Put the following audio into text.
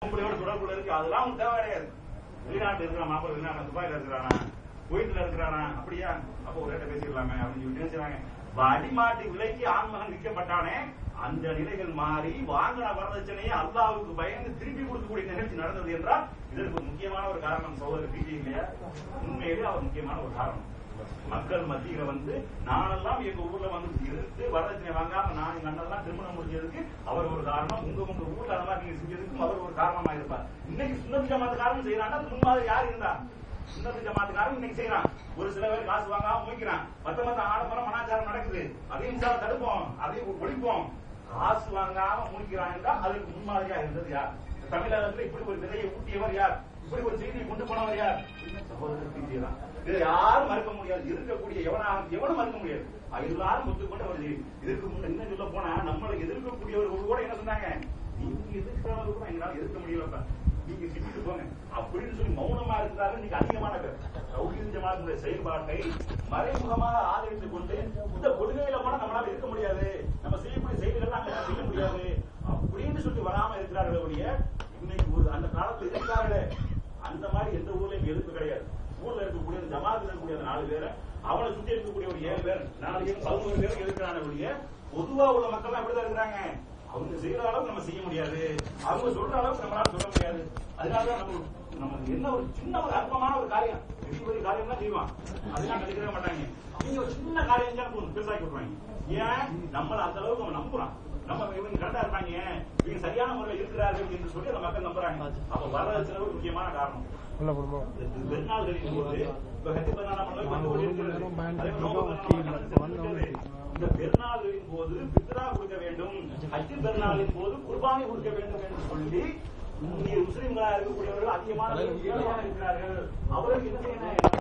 பொம்பளையோட தொடர்புல இருக்கு அதெல்லாம் உங்களுக்கு தேவை கிடையாது வெளிநாட்டு இருக்கிற மாப்பிள்ளை வெளிநாட்டு துபாயில இருக்கிறானா குவைட்ல இருக்கிறானா அப்படியா அப்ப ஒரு ரேட்ட பேசிடலாமே அப்படின்னு சொல்லி நினைச்சாங்க அடிமாட்டு விலைக்கு ஆண்மகன் விற்கப்பட்டானே அந்த நிலைகள் மாறி வாங்கின வரதட்சணையை அல்லாவுக்கு பயந்து திருப்பி கொடுக்கக்கூடிய நிகழ்ச்சி நடந்தது என்றால் இதற்கு ஒரு முக்கியமான ஒரு காரணம் சகோதரர் பிஜே இல்லையா உண்மையிலே அவர் முக்கியமான ஒரு காரணம் மக்கள் மத்தியில வந்து நானெல்லாம் எங்க ஊர்ல வந்து இருந்து வரதட்சணை வாங்காம நான் எங்க அண்ணெல்லாம் திருமணம் முடிஞ்சதுக்கு அவர் ஒரு காரணம் உங்க உங்க ஊர்ல அந்த மாதிரி நீங்க செஞ்சதுக்கும் அவர் ஒரு காரணமா இருப்பார் இன்னைக்கு சுண்ணத்து ஜமாத்து காரணம் செய்யறாங்க அதுக்கு முன்மாதிரி யார் இருந்தா சுண்ணத்து ஜமாத்துக்காரன் இன்னைக்கு செய்யறான் ஒரு சில பேர் காசு வாங்காம முடிக்கிறான் மத்த மத்த ஆடம்பரம் மனாச்சாரம் நடக்குது அதையும் இன்ஷா அல்லாஹ் தடுப்போம் அதையும் ஒழிப்போம் காசு வாங்காம முடிக்கிறான் என்றால் அதுக்கு முன்மாதிரியா இருந்தது யார் தமிழகத்துல இப்படி ஒரு விதையை ஊட்டியவர் யார் இப்படி ஒரு செய்தியை கொண்டு போனவர் யார் சகோதரர் பிஜே தான் இதை யாரும் மறுக்க முடியாது இருக்கக்கூடிய எவனாக எவனும் மறுக்க முடியாது அது எல்லாரும் ஒத்துக்கொண்ட ஒரு செய்தி இதற்கு முன்ன இன்னும் சொல்ல போனா நம்மளை எதிர்க்கக்கூடியவர்கள் கூட என்ன சொன்னாங்க நீங்க எதிர்க்கிறவங்க கூட எங்களால எதிர்க்க முடியலப்பா நீங்க திட்டிட்டு போங்க அப்படின்னு சொல்லி மௌனமா இருந்தாலும் இன்னைக்கு அதிகமான பேர் தௌஹீத் ஜமாத்துடைய செயல்பாட்டை மறைமுகமாக ஆதரித்துக் கொண்டு இந்த கொள்கையில போனா நம்மளால இருக்க முடியாது நம்ம செய்யக்கூடிய செயல்கள் நாங்க செய்ய முடியாது அப்படின்னு சொல்லி வராம இருக்கிறார்களே ஒழிய இன்னைக்கு ஒரு அந்த காலத்துல இருக்கிறார்களே அந்த மாதிரி எந்த ஊர்லயும் எதிர்ப்பு கிடையாது ஊர்ல இருக்கக்கூடிய அந்த ஜமாத்துல இருக்கக்கூடிய அந்த நாலு பேரை அவனை சுத்தி இருக்கக்கூடிய ஒரு ஏழு பேர் நாலு பேர் பதினோரு பேர் எதிர்க்கிறான ஒழிய பொதுவா உள்ள மக்கள் அப்படிதான் இருக்கிறாங்க அவங்க செய்யற அளவுக்கு நம்ம செய்ய முடியாது அவங்க சொல்ற அளவுக்கு நம்மளால சொல்ல முடியாது அதனாலதான் நம்ம நமக்கு என்ன ஒரு சின்ன ஒரு அற்பமான ஒரு காரியம் பெரிய பெரிய காரியம் தான் செய்வான் அதெல்லாம் கண்டுக்கவே மாட்டாங்க நீங்க ஒரு சின்ன காரியம் தான் போதும் பெருசாக்கி விட்டுருவாங்க ஏன் நம்மள அந்த அளவுக்கு நம்ம நம்புறான் நம்ம இவங்க கரெக்டா இருப்பாங்க இவங்க சரியான முறையில் இருக்கிறார்கள் என்று சொல்லி அந்த மக்கள் நம்புறாங்க அப்ப வரதட்சணை ஒரு முக்கியமான காரணம் உள்ள போடுவோம் இந்த பெருநாள்களின் போது இப்ப ஹஜ் பெருநாள் நம்ம வந்து கொண்டிருக்கிறது. அதே போல நோன்பு பெருநாள் நம்ம நடந்து இந்த பெருநாள்களின் போது பித்ரா கொடுக்க வேண்டும் ஹஜ் பெருநாளின் போது குர்பானி கொடுக்க வேண்டும் என்று சொல்லி இங்கே முஸ்லிம்களா இருக்கக்கூடியவர்கள் அதிகமான பேர் ஏழையாக இருக்கிறார்கள் அவர்களுக்கு என்ன செய்யணும்